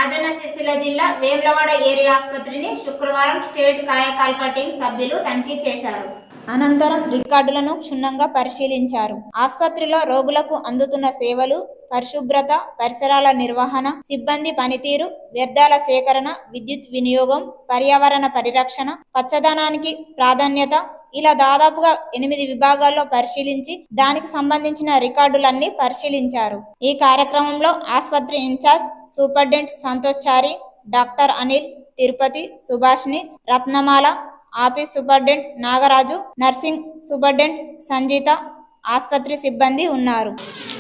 రాజన్న సిరిసిల్ల జిల్లా వేములవాడ ఏరియా ఆసుపత్రిని శుక్రవారం స్టేట్ కాయకల్ప టీం సభ్యులు తనిఖీ చేశారు అనంతరం రికార్డులను క్షుణ్ణంగా పరిశీలించారు ఆసుపత్రిలో రోగులకు అందుతున్న సేవలు పరిశుభ్రత పరిసరాల నిర్వహణ సిబ్బంది పనితీరు వ్యర్థాల సేకరణ విద్యుత్ వినియోగం పర్యావరణ పరిరక్షణ పచ్చదనానికి ప్రాధాన్యత ఇలా దాదాపుగా ఎనిమిది విభాగాల్లో పరిశీలించి దానికి సంబంధించిన రికార్డులన్నీ పరిశీలించారు ఈ కార్యక్రమంలో ఆసుపత్రి incharge superintendent Santosh Chari doctor Anil Tirupati Subhashini Ratnamala office superintendent Nagaraju nursing superintendent Sanjeeta ఆసుపత్రి సిబ్బంది ఉన్నారు